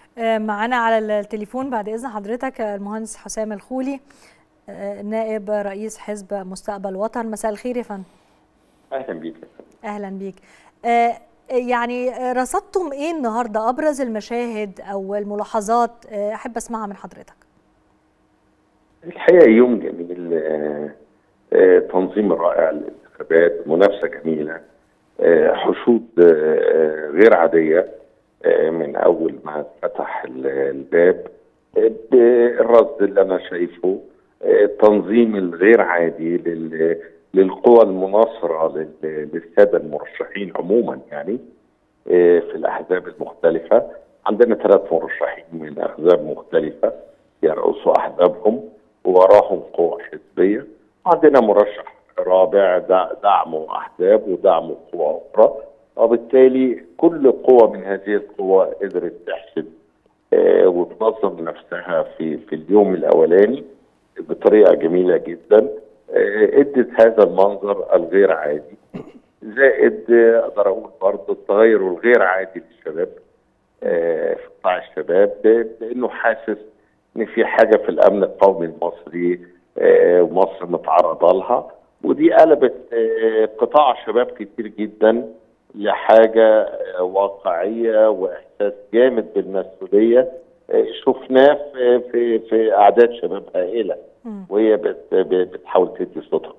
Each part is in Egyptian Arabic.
معانا على التليفون بعد اذن حضرتك المهندس حسام الخولي نائب رئيس حزب مستقبل وطن مساء الخير يا فندم اهلا بيك اهلا بيك يعني رصدتم ايه النهارده ابرز المشاهد او الملاحظات احب اسمعها من حضرتك الحقيقه يوم جميل تنظيم رائع للانتخابات منافسه جميله حشود غير عاديه من اول ما فتح الباب بالرصد اللي انا شايفه التنظيم الغير عادي للقوى المناصره للساده المرشحين عموما يعني في الاحزاب المختلفه عندنا ثلاث مرشحين من احزاب مختلفه يرأسوا احزابهم ووراهم قوى حزبيه وعندنا مرشح رابع دعمه احزاب ودعمه قوى اخرى وبالتالي كل قوة من هذه القوى قدرت تحشد آه وتنظم نفسها في في اليوم الاولاني بطريقه جميله جدا آه ادت هذا المنظر الغير عادي زائد آه اقدر اقول برضه التغير الغير عادي للشباب في قطاع الشباب لانه حاسس ان في حاجه في الامن القومي المصري ومصر متعرضه لها ودي قلبت قطاع شباب كتير جدا لحاجه واقعيه واحساس جامد بالمسؤوليه شفناه في في في اعداد شباب هائله وهي بتحاول تدي صوتها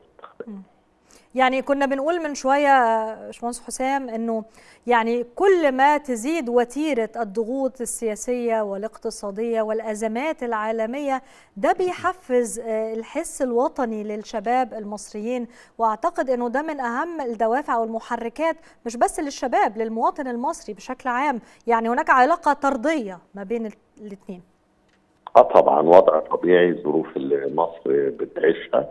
يعني كنا بنقول من شويه باشمهندس حسام انه يعني كل ما تزيد وتيره الضغوط السياسيه والاقتصاديه والازمات العالميه ده بيحفز الحس الوطني للشباب المصريين واعتقد انه ده من اهم الدوافع والمحركات مش بس للشباب للمواطن المصري بشكل عام يعني هناك علاقه طرديه ما بين الاثنين اه طبعا وضع طبيعي الظروف اللي مصر بتعيشها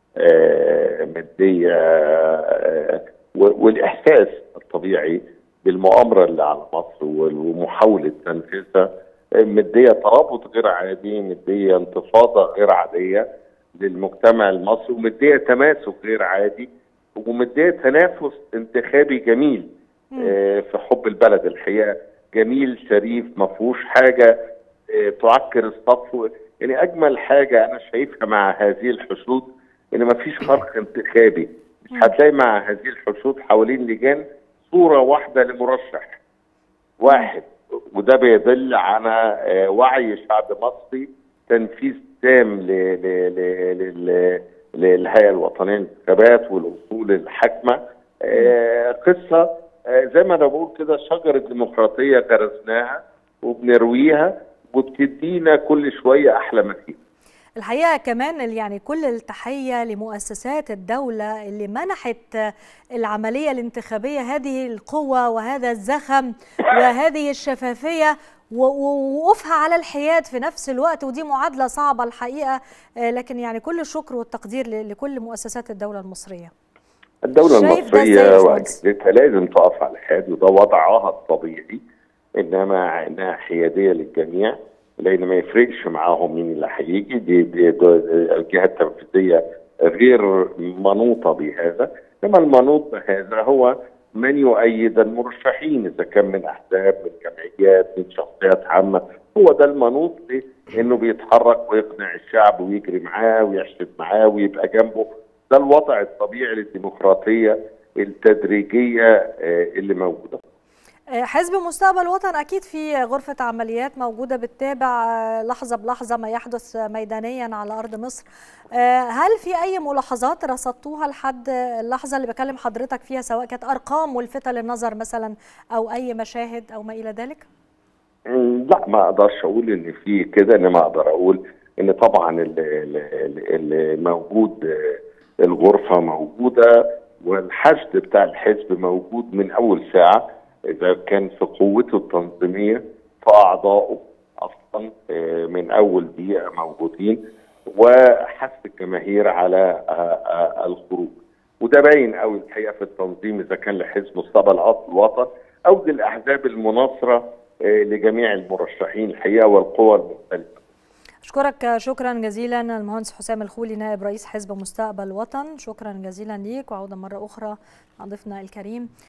آه ماديه آه والاحساس الطبيعي بالمؤامره اللي على مصر ومحاوله تنفيذها آه مديه ترابط غير عادي مديه انتفاضه غير عاديه للمجتمع المصري ومديه تماسك غير عادي ومديه تنافس انتخابي جميل في حب البلد الحقيقه جميل شريف ما فيهوش حاجه تعكر الصف يعني اجمل حاجه انا شايفها مع هذه الحشود ان مفيش فرق انتخابي مش هتلاقي مع هذه الحشود حوالين لجان صوره واحده لمرشح واحد وده بيدل على وعي شعب مصري تنفيذ تام للهيئه الوطنيه للانتخابات والاصول الحاكمه قصه زي ما انا بقول كده شجره ديمقراطيه غرسناها وبنرويها وبتدينا كل شويه احلى ما فيها الحقيقه كمان يعني كل التحيه لمؤسسات الدوله اللي منحت العمليه الانتخابيه هذه القوه وهذا الزخم وهذه الشفافيه ووقوفها على الحياد في نفس الوقت ودي معادله صعبه الحقيقه لكن يعني كل الشكر والتقدير لكل مؤسسات الدوله المصريه. الدوله المصريه واجهزتها لازم تقف على الحياد وده وضعها الطبيعي انما انها حياديه للجميع لان ما يفرقش معاهم مين اللي هيجي دي, دي, دي الجهه التنفيذيه غير منوطه بهذا انما المنوط بهذا هو من يؤيد المرشحين اذا كان من احزاب من جمعيات من شخصيات عامه هو ده المنوط انه بيتحرك ويقنع الشعب ويجري معاه ويحشد معاه ويبقى جنبه ده الوضع الطبيعي للديمقراطيه التدريجيه اللي موجوده حزب مستقبل وطن اكيد في غرفه عمليات موجوده بتتابع لحظه بلحظه ما يحدث ميدانيا على ارض مصر هل في اي ملاحظات رصدتوها لحد اللحظه اللي بكلم حضرتك فيها سواء كانت ارقام ملفته للنظر مثلا او اي مشاهد او ما الى ذلك لا ما اقدرش اقول ان في كده انما اقدر اقول ان طبعا اللي موجود الغرفه موجوده والحشد بتاع الحزب موجود من اول ساعه اذا كان في قوته التنظيميه فاعضائه اصلا من اول دقيقه موجودين وحث الجماهير على الخروج وده باين قوي الحقيقه في التنظيم اذا كان لحزب مستقبل الوطن او للاحزاب المناصره لجميع المرشحين الحقيقه والقوى المختلفه أشكرك شكرا جزيلا المهندس حسام الخولي نائب رئيس حزب مستقبل وطن شكرا جزيلا ليك وعودة مرة أخرى مع ضيفنا الكريم